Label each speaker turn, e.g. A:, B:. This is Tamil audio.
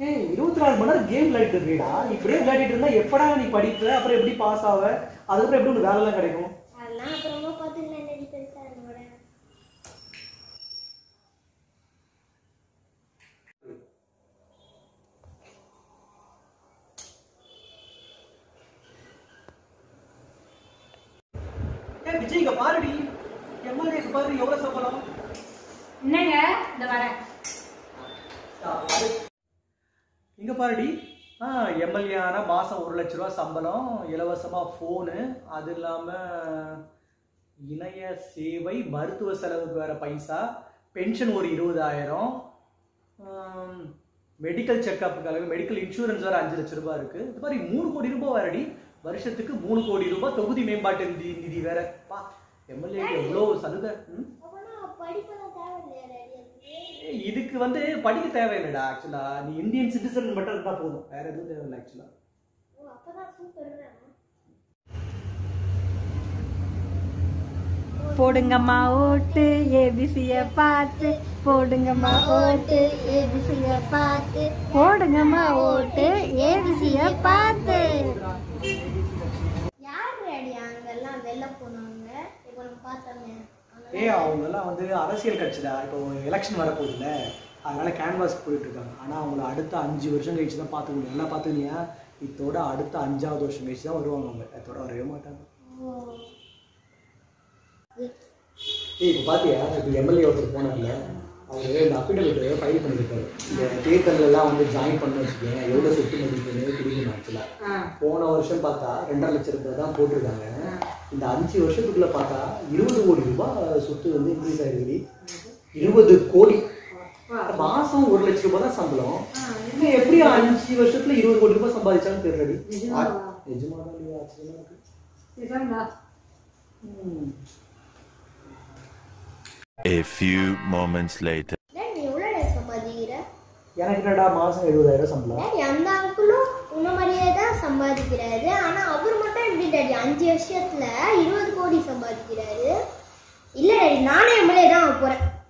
A: ஏய் இருபத்தி நாலு மணி நேரம் கேம் விளையாடிட்டு இருக்கீடா இப்படியே விளையாடிட்டு இருந்தா எப்படா நீ படிப்ப அப்புறம் எப்படி பாஸ் ஆவ அதுக்கப்புறம் எப்படி உனக்கு வேலைலாம் கிடைக்கும்
B: அதெல்லாம் அப்புறமா பார்த்துக்கலாம் டேடி பெருசா என்னோட
A: ஏய் விஜய் இங்க பாருடி எம்எல்ஏக்கு பாரு எவ்வளவு சம்பளம்
C: என்னங்க இந்த வரேன்
A: இங்க பாருடி ஆ எம்எல்ஏ ஆனா மாசம் ஒரு லட்ச ரூபா சம்பளம் இலவசமா ஃபோனு அது இல்லாம இணைய சேவை மருத்துவ செலவுக்கு வேற பைசா பென்ஷன் ஒரு இருபதாயிரம் மெடிக்கல் செக்கப்புக்காக மெடிக்கல் இன்சூரன்ஸ் வேற அஞ்சு லட்ச ரூபாய் இருக்கு இது மாதிரி மூணு கோடி ரூபாய் வேறடி வருஷத்துக்கு மூணு கோடி ரூபாய் தொகுதி மேம்பாட்டு நிதி நிதி வேற பா எம்எல்ஏக்கு எவ்வளோ சலுகை ம்?
B: அப்பனா படிப்பெல்லாம் தேவையில்லையா டேடி அதுக்கு
A: ஏய், இதுக்கு வந்து படிக்க தேவையில்லைடா ஆக்சுவலா நீ இந்தியன் சிட்டிசன் மட்டும் இருந்தா போதும் வேற எதுவும் தேவையில்லை ஆக்சுவலா
B: ஓ அப்பதான் சூப்பர்
C: போடுங்கம்மா ஓட்டு ஏபிசிய பார்த்து போடுங்கம்மா
B: ஓட்டு ஏபிசிய பார்த்து
C: போடுங்கம்மா ஓட்டு ஏபிசிய பார்த்து
B: யார் டேடி அங்கெல்லாம் வெளில போனவங்க இப்போ நம்ம பார்த்தோமே அவங்க
A: ஏய் அவங்க எல்லாம் வந்து அரசியல் கட்சிடா இப்போ எலெக்ஷன் வரப்போகுதுல்ல அதனால கேன்வாஸ் போயிட்டு இருக்காங்க ஆனா அவங்கள அடுத்த அஞ்சு வருஷம் கழிச்சு தான் பார்த்துக்க முடியும் எல்லாம் பார்த்துக்கியா இதோட அடுத்த அஞ்சாவது வருஷம் கழிச்சு தான் வருவாங்க அவங்க அதோட வரவே மாட்டாங்க
B: ஓ
A: ஏய் இப்போ பார்த்தியா இப்போ எம்எல்ஏ ஒருத்தர் போனார்ல அவர் இந்த அஃபிடவிட் ஃபைல் பண்ணியிருக்காரு இந்த தேர்தல்ல எல்லாம் வந்து ஜாயின் பண்ண வச்சுக்கேன் எவ்வளோ சொத்து மதிப்புன்னு பிடிக்கணும் ஆக்சுவலாக போன வருஷம் பார்த்தா ரெண்டரை லட்சம் ரூபாய் தான் போட்டிருக்காங்க இந்த அஞ்சு வருஷத்துக்குள்ள பார்த்தா இருபது கோடி ரூபாய் சொத்து வந்து இன்க்ரீஸ் ஆயிருக்கு இருபது கோடி மாசம் ஒரு லட்சம் ரூபாய் தான் சம்பளம் இவன் எப்படி அஞ்சு வருஷத்துல இருபது கோடி ரூபாய் சம்பாதிச்சான்னு தெரியலடி நிஜமாதான் இல்லையா ஆச்சரியமா இருக்கு ம்.
D: A few moments later.
B: Daddy நீ எவ்வளோ டேடி சம்பாதிக்கிற
A: எனக்கு என்னடா மாசம் எழுபதாயிரம் சம்பளம்
B: டேடி அந்த அங்குளும் உன்ன மாதிரியே தான் சம்பாதிக்கிறாரு ஆனா அவர் மட்டும் எப்படி டேடி அஞ்சு வருஷத்துல இருபது கோடி சம்பாதிக்கிறாரு இல்ல டேடி நானே எம்எல்ஏ தான் ஆகப் போறேன்